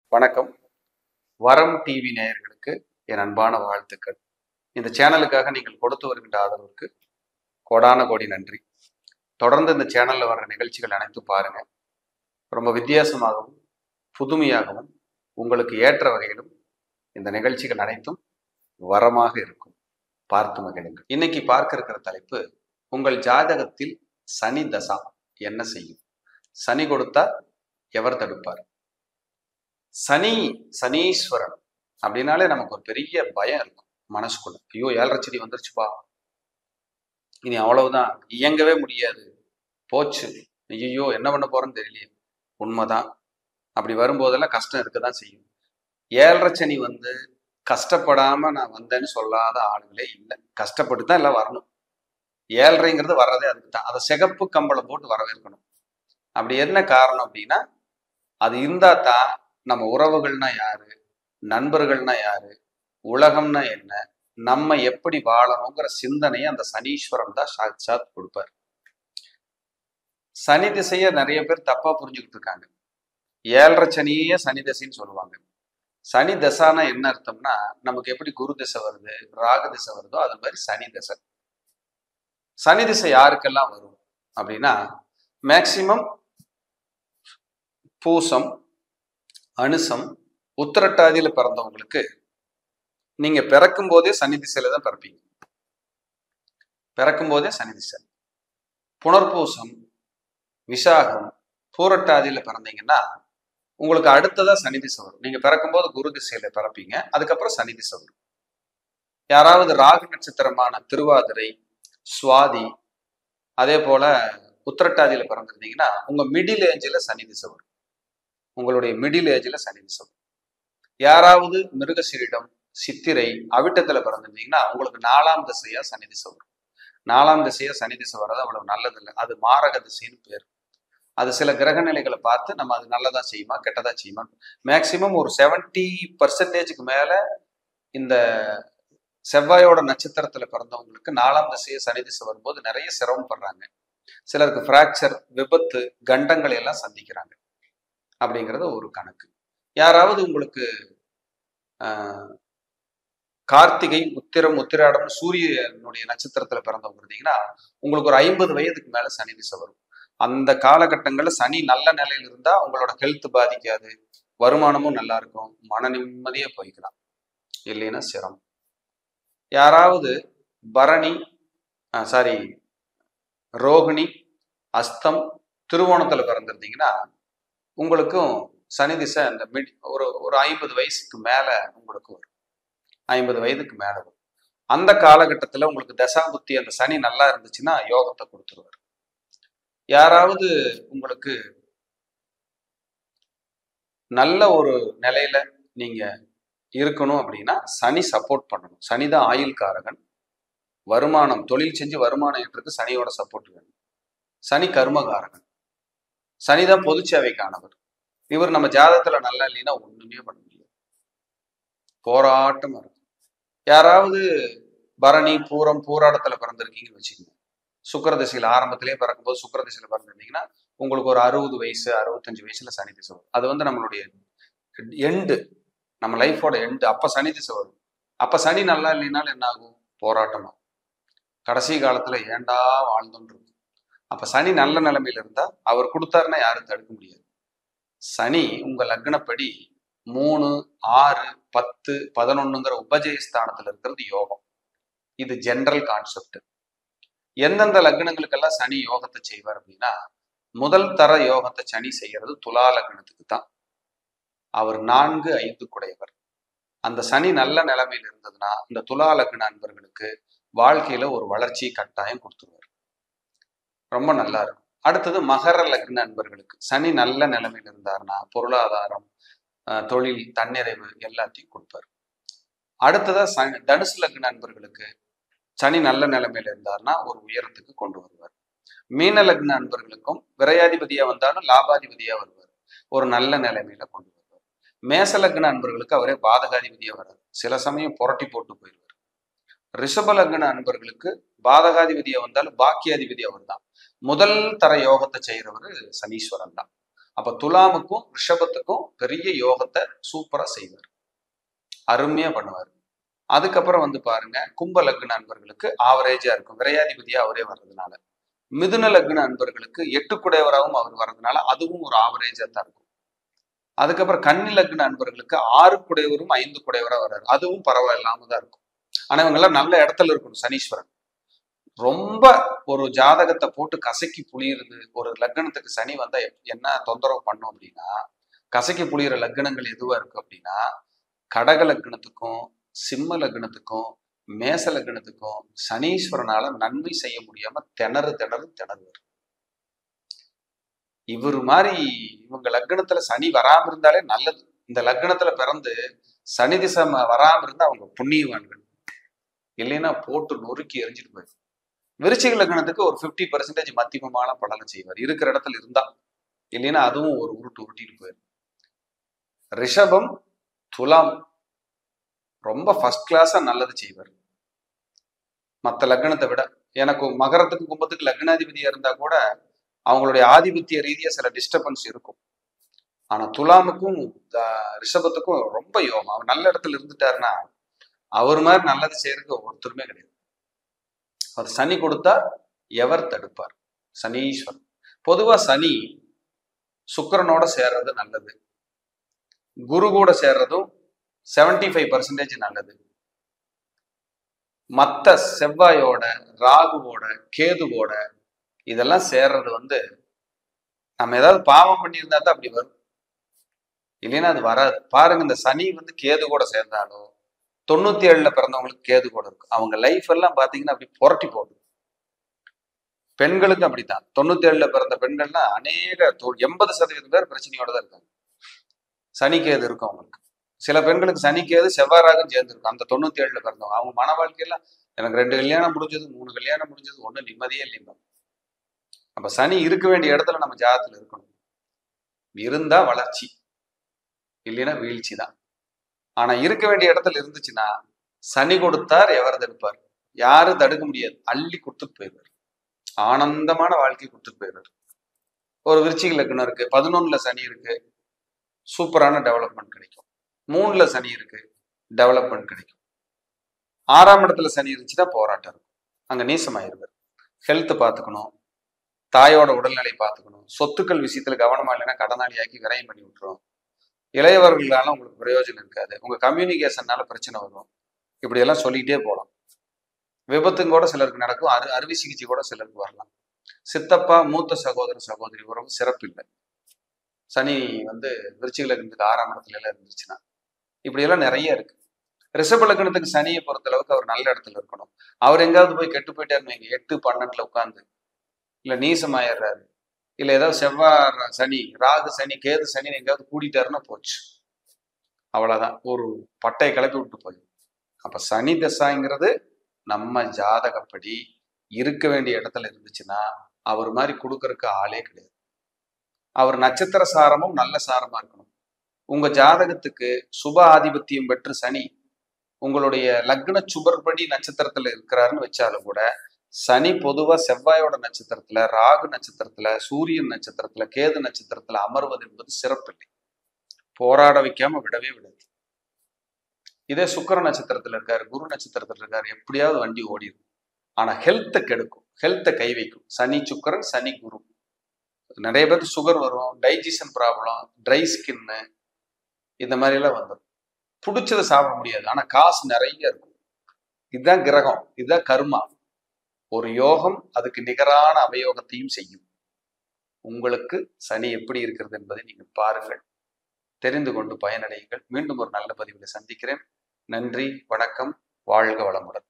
வணக்கம் வரம் டிவி நேயர்களுக்கு என் அன்பான வாழ்த்துக்கள் இந்த சேனலுக்காக நீங்கள் கொடுத்து வருகின்ற ஆதரவுக்கு கோடான கோடி நன்றி தொடர்ந்து இந்த சேனல்ல வர்ற நிகழ்ச்சிகள் அனைத்தும் பாருங்க ரொம்ப வித்தியாசமாகவும் புதுமையாகவும் உங்களுக்கு ஏற்ற வகையிலும் இந்த நிகழ்ச்சிகள் அனைத்தும் வரமாக இருக்கும் பார்த்து மகிழுங்கள் இன்னைக்கு பார்க்க இருக்கிற தலைப்பு உங்கள் ஜாதகத்தில் சனி தசா என்ன செய்யும் சனி கொடுத்தா எவர் தடுப்பார் சனி சனீஸ்வரன் அப்படின்னாலே நமக்கு ஒரு பெரிய பயம் இருக்கும் மனசுக்குள்ள ஐயோ ஏழரை செடி வந்துருச்சுப்பா இனி அவ்வளவுதான் இயங்கவே முடியாது போச்சு ஐயோ என்ன பண்ண போறேன்னு தெரியலையே உண்மைதான் அப்படி வரும்போதெல்லாம் கஷ்டம் இருக்கதான் செய்யும் ஏழரை சனி வந்து கஷ்டப்படாம நான் வந்தேன்னு சொல்லாத ஆளுங்களே இல்லை கஷ்டப்பட்டு தான் எல்லாம் வரணும் ஏழ்ரைங்கிறது வர்றதே அதுக்கு தான் அதை சிகப்பு கம்பளம் போட்டு வரவேற்கணும் அப்படி என்ன காரணம் அப்படின்னா அது இருந்தா தான் நம்ம உறவுகள்னா யாரு நண்பர்கள்னா யாரு உலகம்னா என்ன நம்ம எப்படி வாழணுங்கிற சிந்தனையை அந்த சனீஸ்வரன் தான் சாட்சாத் கொடுப்பார் சனி திசைய நிறைய பேர் தப்பா புரிஞ்சுக்கிட்டு இருக்காங்க ஏழரை சனியே சனி திசைன்னு சொல்லுவாங்க சனி தசானா என்ன அர்த்தம்னா நமக்கு எப்படி குரு திசை வருது ராகு திசை வருதோ அது மாதிரி சனி திசை சனி திசை யாருக்கெல்லாம் வரும் அப்படின்னா மேக்சிமம் பூசம் அனுசம் உத்திரட்டாதியில பிறந்தவங்களுக்கு நீங்க பிறக்கும் போதே சனி திசையில தான் பிறப்பீங்க பிறக்கும் போதே சனி திசை புனர்பூசம் விசாகம் பூரட்டாதியில பிறந்தீங்கன்னா உங்களுக்கு அடுத்ததா சனி திசை வரும் நீங்க பிறக்கும்போது குரு திசையில பிறப்பீங்க அதுக்கப்புறம் சனி திசை வரும் யாராவது ராகு நட்சத்திரமான திருவாதிரை சுவாதி அதே போல உத்திரட்டாதியில பிறந்திருந்தீங்கன்னா உங்க மிடில் ஏஜ்ல சனி திசை வரும் உங்களுடைய மிடில் ஏஜ்ல சனி திசை வரும் யாராவது மிருகசீரிடம் சித்திரை அவிட்டத்துல பிறந்திருந்தீங்கன்னா உங்களுக்கு நாலாம் திசையா சனி திசை வரும் நாலாம் திசையா சனி திசை வர்றது அவ்வளவு நல்லதில்லை அது மாரக திசைன்னு பேர் அது சில கிரக நிலைகளை பார்த்து நம்ம அது நல்லதா செய்யுமா கெட்டதா செய்யுமா மேக்சிமம் ஒரு செவன்டி பர்சன்டேஜுக்கு மேல இந்த செவ்வாயோட நட்சத்திரத்துல பிறந்தவங்களுக்கு நாலாம் திசையை சனி திசை வரும்போது நிறைய சிரமப்படுறாங்க சிலருக்கு ஃப்ராக்சர் விபத்து கண்டங்களை எல்லாம் சந்திக்கிறாங்க அப்படிங்கிறது ஒரு கணக்கு யாராவது உங்களுக்கு ஆஹ், கார்த்திகை உத்திரம் உத்திராடம் சூரியனுடைய நட்சத்திரத்துல பிறந்தவங்க இருந்தீங்கன்னா உங்களுக்கு ஒரு ஐம்பது வயதுக்கு மேல சனி திசை வரும் அந்த காலகட்டங்கள்ல சனி நல்ல நிலையில இருந்தா உங்களோட ஹெல்த் பாதிக்காது வருமானமும் நல்லா இருக்கும் மன நிம்மதியா போய்க்கலாம் இல்லைன்னா சிரமம் யாராவது பரணி சாரி ரோகிணி அஸ்தம் திருவோணத்துல பிறந்திருந்தீங்கன்னா உங்களுக்கும் சனி திசை அந்த மிட் ஒரு ஒரு ஐம்பது வயசுக்கு மேல உங்களுக்கு வரும் ஐம்பது வயதுக்கு மேல வரும் அந்த காலகட்டத்துல உங்களுக்கு தசாபுத்தி அந்த சனி நல்லா இருந்துச்சுன்னா யோகத்தை கொடுத்துருவார் யாராவது உங்களுக்கு நல்ல ஒரு நிலையில நீங்க இருக்கணும் அப்படின்னா சனி சப்போர்ட் பண்ணணும் சனி தான் ஆயுள் காரகன் வருமானம் தொழில் செஞ்சு வருமானம் ஈட்டுறதுக்கு சனியோட சப்போர்ட் வேணும் சனி கர்மகாரகன் சனி தான் பொது சேவைக்கானவர் இவர் நம்ம ஜாதகத்துல நல்லா இல்லைன்னா ஒண்ணுமே பண்ண முடியாது போராட்டம் இருக்கும் யாராவது பரணி பூரம் பூராடத்துல பிறந்திருக்கீங்கன்னு வச்சுக்கோங்க சுக்கர திசையில ஆரம்பத்திலேயே பிறக்கும்போது சுக்கர திசையில பிறந்திருந்தீங்கன்னா உங்களுக்கு ஒரு அறுபது வயசு அறுபத்தஞ்சு வயசுல சனி திசை வரும் அது வந்து நம்மளுடைய எண்டு நம்ம லைஃபோட எண்டு அப்ப சனி திசை வரும் அப்ப சனி நல்லா இல்லைனாலும் என்ன ஆகும் போராட்டமா கடைசி காலத்துல ஏண்டா வாழ்ந்தோன்னு இருக்கும் அப்ப சனி நல்ல நிலைமையில இருந்தா அவர் கொடுத்தாருன்னா யாரும் தடுக்க முடியாது சனி உங்க லக்னப்படி மூணு ஆறு பத்து பதினொன்னுங்கிற உபஜய ஸ்தானத்துல இருக்கிறது யோகம் இது ஜெனரல் கான்செப்ட் எந்தெந்த லக்னங்களுக்கெல்லாம் சனி யோகத்தை செய்வார் அப்படின்னா முதல் தர யோகத்தை சனி செய்யறது துலா லக்னத்துக்கு தான் அவர் நான்கு ஐந்து குடையவர் அந்த சனி நல்ல நிலைமையில இருந்ததுன்னா இந்த துலா லக்ன அன்பர்களுக்கு வாழ்க்கையில ஒரு வளர்ச்சி கட்டாயம் கொடுத்துருவார் ரொம்ப நல்லா இருக்கும் அடுத்தது மகர லக்ன அன்பர்களுக்கு சனி நல்ல நிலைமையில இருந்தாருன்னா பொருளாதாரம் அஹ், தொழில் தன்னிறைவு எல்லாத்தையும் கொடுப்பார் அடுத்ததா சனி தனுசு லக்ன அன்பர்களுக்கு சனி நல்ல நிலைமையில இருந்தாருன்னா ஒரு உயரத்துக்கு கொண்டு வருவார் மீன லக்ன அன்பர்களுக்கும் விரையாதிபதியா வந்தாலும் லாபாதிபதியா வருவார் ஒரு நல்ல நிலைமையில கொண்டு வருவார் மேச லக்ன அன்பர்களுக்கு அவரே பாதகாதிபதியா வராது சில சமயம் புரட்டி போட்டு போயிடுவார் ரிஷப லக்ன அன்பர்களுக்கு பாதகாதிபதியா வந்தாலும் பாக்கியாதிபதி அவர் தான் முதல் தர யோகத்தை செய்யறவர் சனீஸ்வரன் தான் அப்ப துலாமுக்கும் ரிஷபத்துக்கும் பெரிய யோகத்தை சூப்பரா செய்வார் அருமையா பண்ணுவார் அதுக்கப்புறம் வந்து பாருங்க கும்ப லக்ன அன்பர்களுக்கு ஆவரேஜா இருக்கும் விரையாதிபதியா அவரே வர்றதுனால மிதுன லக்ன அன்பர்களுக்கு எட்டு குடையவராகவும் அவர் வர்றதுனால அதுவும் ஒரு ஆவரேஜா தான் இருக்கும் அதுக்கப்புறம் கன்னி லக்ன அன்பர்களுக்கு ஆறு குடையவரும் ஐந்து குடையவரா வர்றாரு அதுவும் பரவாயில்லாம தான் இருக்கும் ஆனா இவங்க எல்லாம் நல்ல இடத்துல இருக்கணும் சனீஸ்வரன் ரொம்ப ஒரு ஜாதகத்தை போட்டு கசக்கி புளியுறது ஒரு லக்னத்துக்கு சனி வந்தா எப்- என்ன தொந்தரவு பண்ணும் அப்படின்னா கசக்கி புளியுற லக்னங்கள் எதுவா இருக்கு அப்படின்னா கடக லக்னத்துக்கும் சிம்ம லக்னத்துக்கும் மேச லக்னத்துக்கும் சனீஸ்வரனால நன்மை செய்ய முடியாம திணறு திணறு திணறுவார் இவர் மாதிரி இவங்க லக்னத்துல சனி வராம இருந்தாலே நல்லது இந்த லக்னத்துல பிறந்து சனி திசை ம- வராம இருந்தா அவங்க புண்ணியவான்கள் இல்லைன்னா போட்டு நொறுக்கி எரிஞ்சிட்டு போயிடும் விருச்சிக லக்னத்துக்கு ஒரு 50% பர்சன்டேஜ் மத்தியமமான பலனை செய்வார் இருக்கிற இடத்துல இருந்தா இல்லைன்னா அதுவும் ஒரு உருட்டு உருட்டிட்டு போயிடும் ரிஷபம் துலாம் ரொம்ப ஃபர்ஸ்ட் கிளாஸா நல்லது செய்வார் மற்ற லக்னத்தை விட எனக்கு மகரத்துக்கு கும்பத்துக்கு லக்னாதிபதியா இருந்தா கூட அவங்களுடைய ஆதிபத்திய ரீதியா சில டிஸ்டர்பன்ஸ் இருக்கும் ஆனா துலாமுக்கும் ஆஹ், ரிஷபத்துக்கும் ரொம்ப யோகம் அவர் நல்ல இடத்துல இருந்துட்டாருன்னா அவர் மாதிரி நல்லது செய்யறதுக்கு ஒருத்தருமே கிடையாது அது சனி கொடுத்தா எவர் தடுப்பார் சனீஸ்வரன் பொதுவா சனி சுக்கிரனோட சேர்றது நல்லது குரு கூட சேர்றதும் 75% ஃபைவ் பர்சன்டேஜ் நல்லது மத்த செவ்வாயோட ராகுவோட கேதுவோட இதெல்லாம் சேர்றது வந்து நம்ம ஏதாவது பாவம் பண்ணியிருந்தா தான் அப்படி வரும் இல்லைன்னா அது வராது பாருங்க இந்த சனி வந்து கேது கூட சேர்ந்தாலும் தொண்ணூத்தி ஏழுல பிறந்தவங்களுக்கு கேது கூட இருக்கும் அவங்க லைஃப் எல்லாம் பாத்தீங்கன்னா அப்படி புரட்டி போடும் பெண்களுக்கு அப்படித்தான் தொண்ணூத்தி ஏழுல பிறந்த பெண்கள்லாம் அநேக எண்பது சதவீதம் பேர் பிரச்சனையோட தான் இருக்காங்க சனி கேது இருக்கும் அவங்களுக்கு சில பெண்களுக்கு சனி கேது செவ்வாறாகவும் சேர்ந்து இருக்கும் அந்த தொண்ணூத்தி ஏழுல பிறந்தவங்க அவங்க மன வாழ்க்கையில எனக்கு ரெண்டு கல்யாணம் முடிஞ்சது மூணு கல்யாணம் முடிஞ்சது ஒண்ணு நிம்மதியே இல்லைங்க அப்ப சனி இருக்க வேண்டிய இடத்துல நம்ம ஜாதத்துல இருக்கணும் இருந்தா வளர்ச்சி இல்லைன்னா வீழ்ச்சி தான் ஆனா இருக்க வேண்டிய இடத்துல இருந்துச்சுன்னா சனி கொடுத்தார் எவர் தடுப்பார் யாரும் தடுக்க முடியாது அள்ளி கொடுத்துட்டு போயிடுவார் ஆனந்தமான வாழ்க்கை கொடுத்துட்டு போயிடுவார் ஒரு விருச்சிக லக்னம் இருக்கு பதினொன்னுல சனி இருக்கு சூப்பரான டெவலப்மெண்ட் கிடைக்கும் மூணுல சனி இருக்கு டெவலப்மெண்ட் கிடைக்கும் ஆறாம் இடத்துல சனி இருந்துச்சுன்னா போராட்டம் இருக்கும் அங்க நீசமாயிருவார் ஹெல்த் பார்த்துக்கணும் தாயோட உடல்நிலை பார்த்துக்கணும் சொத்துக்கள் விஷயத்துல கவனமா இல்லைன்னா கடனாளியாக்கி விரயம் பண்ணி விட்டுரும் இளையவர்களால உங்களுக்கு பிரயோஜனம் இருக்காது உங்க கம்யூனிகேஷன்னால பிரச்சனை வரும் இப்படி எல்லாம் சொல்லிக்கிட்டே போகலாம் விபத்தும் கூட சிலருக்கு நடக்கும் அறு அறுவை சிகிச்சை கூட சிலருக்கு வரலாம் சித்தப்பா மூத்த சகோதர சகோதரி உறவு சிறப்பு இல்லை சனி வந்து விருச்சிக லக்னத்துக்கு ஆறாம் இடத்துல எல்லாம் இருந்துச்சுன்னா இப்படி எல்லாம் நிறைய இருக்கு ரிஷப லக்னத்துக்கு சனியை பொறுத்த அளவுக்கு அவர் நல்ல இடத்துல இருக்கணும் அவர் எங்காவது போய் கெட்டு போயிட்டாருன்னு வைங்க எட்டு பன்னெண்டுல உட்காந்து இல்ல நீசமாயிடுறாரு இல்ல ஏதாவது செவ்வாய் சனி ராகு சனி கேது சனி எங்கேயாவது கூடிட்டாருன்னா போச்சு அவ்வளவுதான் ஒரு பட்டையை கிளப்பி விட்டு போயிடும் அப்ப சனி தசாங்கிறது நம்ம ஜாதகப்படி இருக்க வேண்டிய இடத்துல இருந்துச்சுன்னா அவர் மாதிரி கொடுக்கறதுக்கு ஆளே கிடையாது அவர் நட்சத்திர சாரமும் நல்ல சாரமா இருக்கணும் உங்க ஜாதகத்துக்கு சுப ஆதிபத்தியம் பெற்று சனி உங்களுடைய லக்ன சுபர்படி நட்சத்திரத்துல இருக்கிறாருன்னு வச்சாலும் கூட சனி பொதுவா செவ்வாயோட நட்சத்திரத்துல ராகு நட்சத்திரத்துல சூரியன் நட்சத்திரத்துல கேது நட்சத்திரத்துல அமர்வது என்பது சிறப்பில்லை போராட வைக்காம விடவே விடாது இதே சுக்கிர நட்சத்திரத்துல இருக்காரு குரு நட்சத்திரத்துல இருக்காரு எப்படியாவது வண்டி ஓடிடும் ஆனா ஹெல்த்தை கெடுக்கும் ஹெல்த்தை கை வைக்கும் சனி சுக்கிரன் சனி குரு நிறைய பேருக்கு சுகர் வரும் டைஜஷன் ப்ராப்ளம் ட்ரை ஸ்கின்னு இந்த மாதிரி எல்லாம் வந்துடும் பிடிச்சதை சாப்பிட முடியாது ஆனா காசு நிறைய இருக்கும் இதுதான் கிரகம் இதுதான் கர்மா ஒரு யோகம் அதுக்கு நிகரான அவயோகத்தையும் செய்யும் உங்களுக்கு சனி எப்படி இருக்கிறது என்பதை நீங்கள் பாருங்கள் தெரிந்து கொண்டு பயனடையுங்கள் மீண்டும் ஒரு நல்ல பதிவில் சந்திக்கிறேன் நன்றி வணக்கம் வாழ்க வளமுடன்